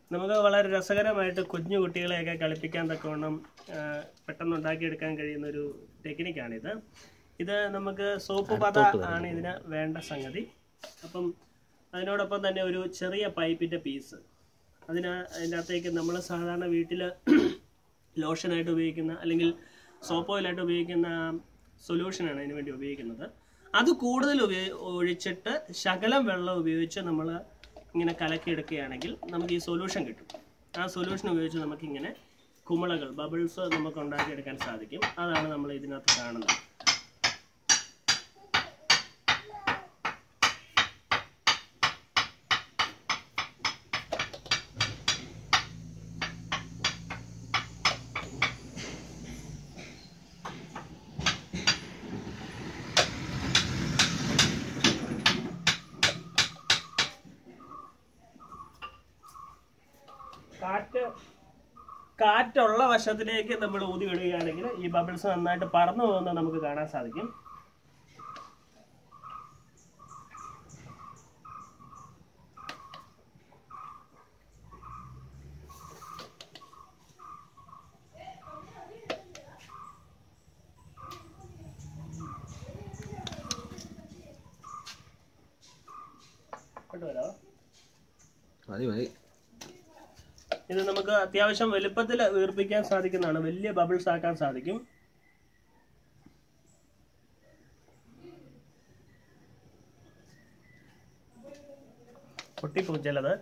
നമുക്ക് വളരെ രസകരമായിട്ട് കുഞ്ഞു കുട്ടികളെയൊക്കെ കളിപ്പിക്കാൻ തക്കവണ്ണം ആ, പെട്ടെന്ന് ഉണ്ടാക്കിയെടുക്കാൻ കഴിയുന്ന ഒരു ടെക്നിക്കാണിത് ഇത് നമുക്ക് സോപ്പ് പത ആണ് ഇതിന് വേണ്ട സംഗതി അപ്പം അതിനോടൊപ്പം തന്നെ ഒരു ചെറിയ പൈപ്പിൻ്റെ പീസ് അതിന് അതിൻ്റെ അകത്തേക്ക് നമ്മൾ സാധാരണ വീട്ടിൽ ലോഷനായിട്ട് ഉപയോഗിക്കുന്ന അല്ലെങ്കിൽ സോപ്പ് ഓയിലായിട്ട് ഉപയോഗിക്കുന്ന സൊല്യൂഷനാണ് അതിന് വേണ്ടി ഉപയോഗിക്കുന്നത് അത് കൂടുതൽ ഉപയോഗി ഒഴിച്ചിട്ട് ശകലം വെള്ളം ഉപയോഗിച്ച് നമ്മൾ ഇങ്ങനെ കലക്കിയെടുക്കുകയാണെങ്കിൽ നമുക്ക് ഈ സൊല്യൂഷൻ കിട്ടും ആ സൊല്യൂഷൻ ഉപയോഗിച്ച് നമുക്കിങ്ങനെ കുമിളകൾ ബബിൾസ് നമുക്ക് ഉണ്ടാക്കിയെടുക്കാൻ സാധിക്കും അതാണ് നമ്മൾ ഇതിനകത്ത് കാണുന്നത് കാറ്റ് കാറ്റുള്ള വശത്തിലേക്ക് നമ്മൾ ഊതി വിടുകയാണെങ്കിൽ ഈ ബബിൾസ് നന്നായിട്ട് പറന്നു പോകുന്നത് നമുക്ക് കാണാൻ സാധിക്കും കൊണ്ടുവരാമോ മതി മതി ഇത് നമുക്ക് അത്യാവശ്യം വലുപ്പത്തിൽ വീർപ്പിക്കാൻ സാധിക്കുന്നതാണ് വലിയ ബബിൾസ് ആക്കാൻ സാധിക്കും പൊട്ടിപ്പോകും ചിലത്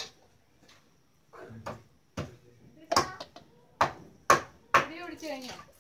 ഇടി പിടിച്ച് കഴിഞ്ഞോ